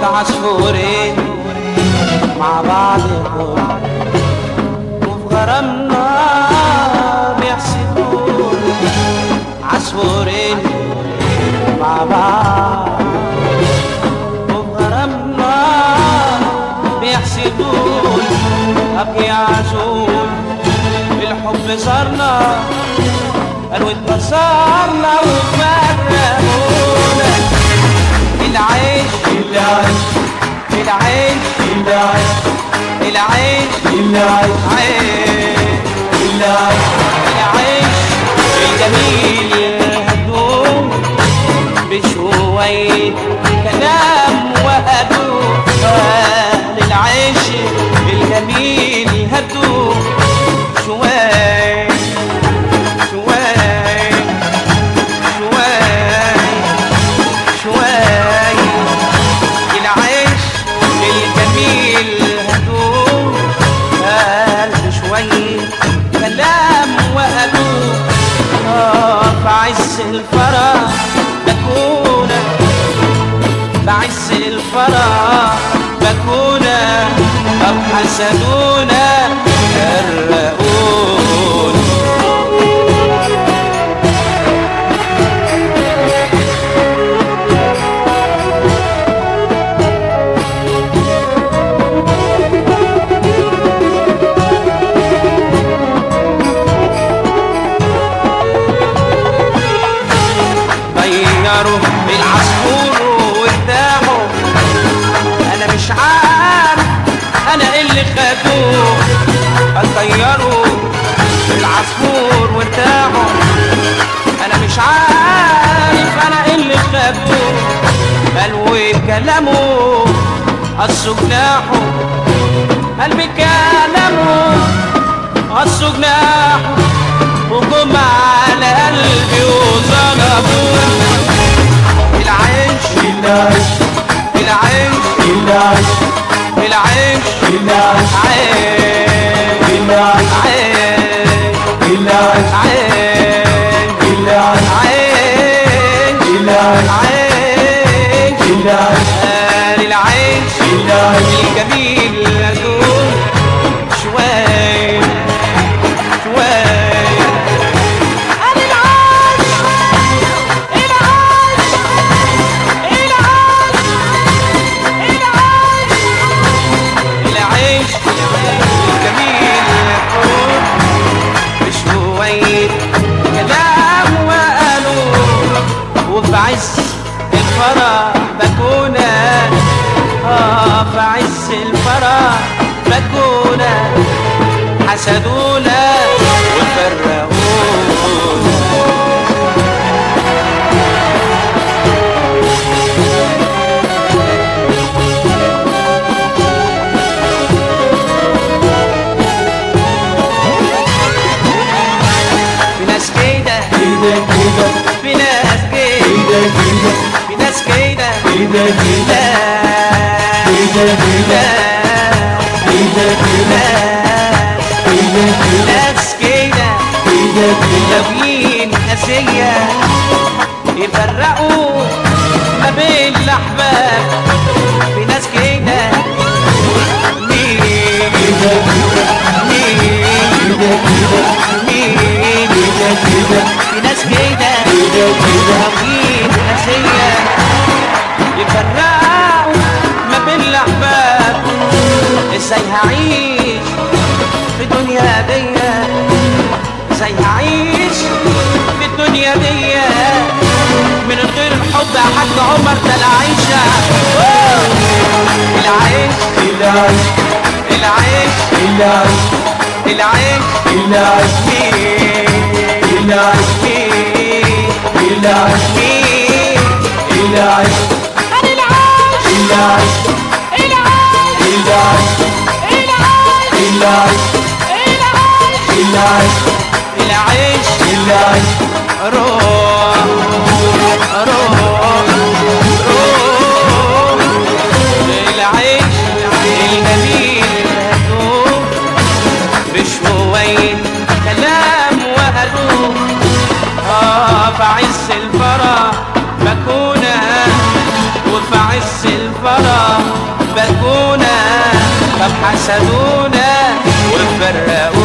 عصفورين مع بعضهم وفي غرامنا بيحسدون عصفورين مع بعض وفي غرامنا بيحسدون أبكي عزول الحب صارنا قالوا اتبصرنا وفرقونا العيش العيش العيش العيش العيش العيش عيش العيش العيش الجميل هدوم بشوية كلام وهدوء العيش الجميل هدوم شوية شوية شوية شوية العيش الجميل هدوء قلب شوية كلام وهدوء آه بعز الفرح بكون بعز الفرح بكون أو حسدونا فرقون غيروا العصفور وارتاحوا انا مش عارف انا إيه اللي خدوه غيروا العصفور وارتاحوا انا مش عارف انا إيه اللي خدوه قالوا كلامه قصوا جناحه قلبي كلامه قصوا جناحه وجم على قلبي وظلموا العيش العيش العيش العيش العيش العيش عيش العيش عيش العيش عيش العيش عيش العيش عيش العيش قال العيش العيش الجميل يدوم شوية شوية قال العيش العيش العيش العيش العيش الجميل يدوم بشوية كلام وقالوا وفي عز الفرح بكونا اه في عز الفرح بكونا حسدونا وفرقونا في ناس كده كده كده في ناس كده كده كده في ناس كده كده كده لا كده كده لا كده كده لا ناس كده كده كده لابين أسية يفرقوا ما بين الأحباب في ناس كده مين مين مين في ناس كده لابين أسية يفرقوا ما بين الأحباب ازاي هعيش في الدنيا دي ازاي هعيش في الدنيا دي من غير الحب يا حاج عمر ده العيشة أوه. العيش العيش العيش العيش العيش العيش مين العيش مين العيش مين العيش أنا العيش العيش العيش العيش العيش العيش العيش العيش العيش روح روح روح العيش الجميل هدوء بشوية كلام وهدوء اه في عز الفرح بكون وفي عز الفرح حسدونا وفرقونا